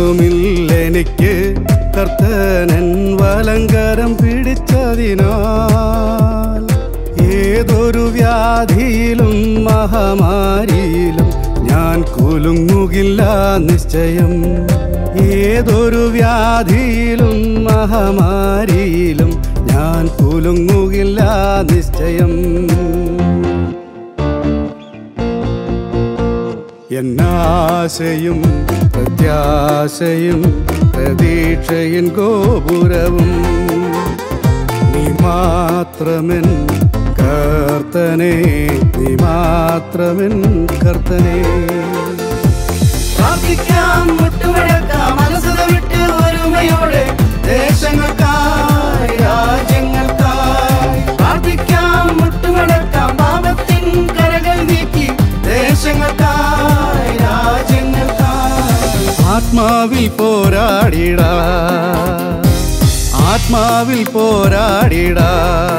ഭയമൊട്ടുമില്ലെനിക്ക് കർത്തനൻ വലങ്കരം പിടിച്ചതിനാൽ ഏതൊരു വ്യാധിയിലും മഹാമാരിയിലും ഞാൻ കുലുങ്ങുകില്ല നിശ്ചയം ഏതൊരു വ്യാധിയിലും മഹാമാരിയിലും ഞാൻ കുലുങ്ങുകില്ല നിശ്ചയം എന്നാശയും പ്രത്യാശയും പ്രതീക്ഷയിൻ ഗോപുരവും നീ മാത്രമെൻ കർത്തനെ നീ മാത്രമെൻ കർത്തനെ പ്രാർത്ഥിക്കാം മുട്ടുമടക്കാം മനസ്സത വിട്ട് ഒരുമയോടെ ദേശങ്ങൾക്കായി രാജ്യങ്ങൾക്കായി പ്രാർത്ഥിക്കാം മുട്ടുമടക്കാം പാപത്തിൻ കരകൾ നീക്കി ദേശങ്ങൾക്കായി രാജ്യങ്ങൾക്കായി ആത്മാവിൽ പോരാടിടാ ആത്മാവിൽ പോരാടിടാ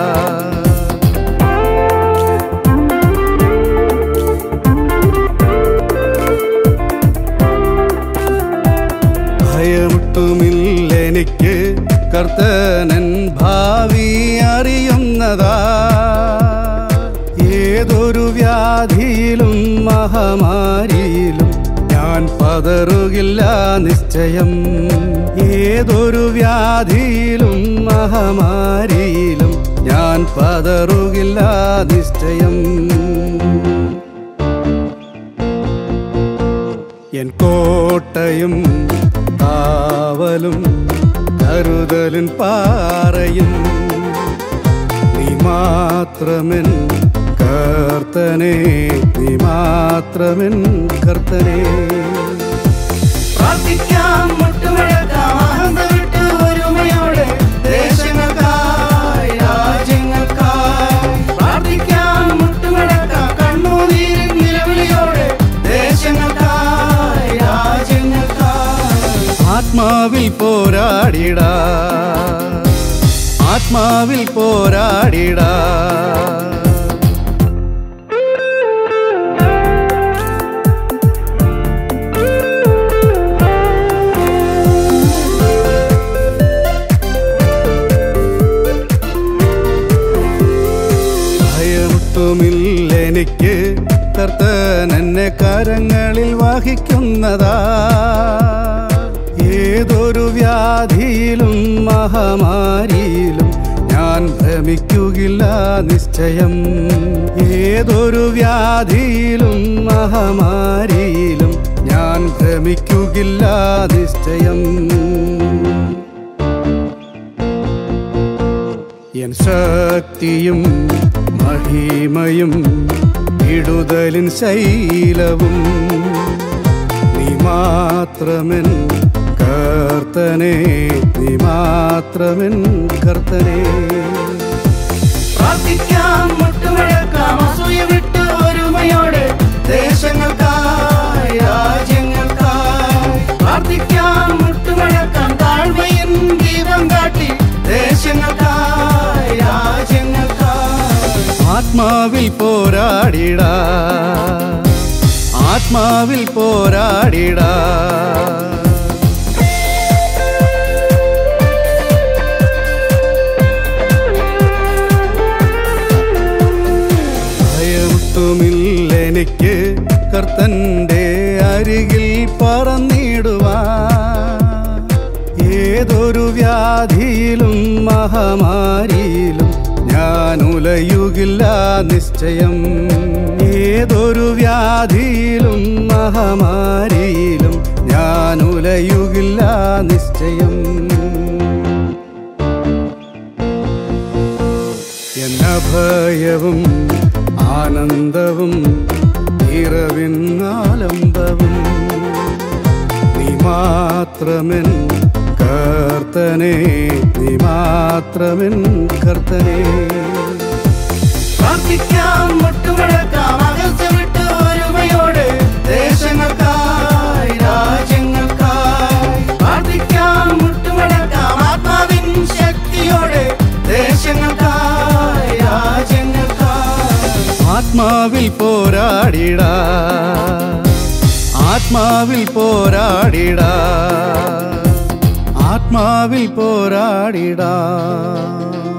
ഭയമൊട്ടുമില്ലെനിക്ക് കർത്തനൻ ഭാവി അറിയുന്നതാ ഏതൊരു വ്യാധിയിലും മഹാമാരിയിലും ഞാൻ പതറുകില്ല നിശ്ചയം ഏതൊരു വ്യാധിയിലും മഹാമാരിയിലും ഞാൻ പതറുകില്ല നിശ്ചയം എൻ കോട്ടയും കാവലും കരുതലിൻ പാറയും നീ മാത്രമെൻ കർത്തനെ നീ മാത്രമെൻ കർത്തനെ പ്രാർത്ഥിക്കാം മുട്ടുമടക്കാം അഹന്ത വിട്ട് ഒരുമയോടെ ദേശങ്ങൾക്കായി രാജ്യങ്ങൾക്കായി പ്രാർത്ഥിക്കാം മുട്ടുമടക്കാം കണ്ണുനീരിൻ നിലവിളിയോടെ ദേശങ്ങൾക്കായി രാജ്യങ്ങൾക്കായി ആത്മാവിൽ പോരാടിടാ ആത്മാവിൽ പോരാടിടാ ഭയമൊട്ടുമില്ലെനിക്ക് കർത്തൻ എന്നെ കരങ്ങളിൽ വഹിക്കുന്നതാ ഏതൊരു വ്യാധിയിലും മഹാമാരിയിലും ഞാൻ ഭ്രമിക്കുകില്ല നിശ്ചയം ഏതൊരു വ്യാധിയിലും മഹാമാരിയിലും ഞാൻ ഭ്രമിക്കുകില്ല നിശ്ചയം എൻ ശക്തിയും മഹിമയും ഇടുതലിൻ ശൈലവും നീ മാത്രമെൻ കർത്തനെ നീ മാത്രമെൻ കർത്തനെ പ്രാർത്ഥിക്കാം മുട്ടുമടക്കാം അസൂയ വിട്ട് ഒരുമയോടെ ദേശങ്ങൾക്കായി രാജ്യങ്ങൾക്കായി പ്രാർത്ഥിക്കാം മുട്ടുമടക്കാം താഴ്മയിൻ ദീപം കാട്ടി ദേശങ്ങൾക്കായി രാജ്യങ്ങൾക്കായി ആത്മാവിൽ പോരാടിടാ ആത്മാവിൽ പോരാടിടാ ഭയമൊട്ടുമില്ലെനിക്ക് കർത്തന്റെ അരികിൽ പറന്നിടുവാ ഏതൊരു വ്യാധിയിലും മഹാമാരിയിലും ഞാൻ ഉലയുകില്ല നിശ്ചയം ഏതൊരു വ്യാധിയിലും മഹാമാരിയിലും ഞാൻ ഉലയുകില്ല നിശ്ചയം എന്ന ഭയവും ആനന്ദവും ഇറവിൻ ആലംബവും നീ മാത്രമെൻ കർത്തനെ നീ മാത്രമെൻ കർത്തനെ പ്രാർത്ഥിക്കാം മുട്ടുമടക്കാം അകൽച്ച വിട്ട് ഒരുമയോടെ ദേശങ്ങൾക്കായി രാജ്യങ്ങൾക്കായി പ്രാർത്ഥിക്കാം മുട്ടുമടക്കാം ആത്മാവിൻ ശക്തിയോടെ ദേശങ്ങൾക്കായി രാജ്യങ്ങൾക്കായി ആത്മാവിൽ പോരാടിടാ ആത്മാവിൽ പോരാടിടാ ആത്മാവിൽ പോരാടിടാ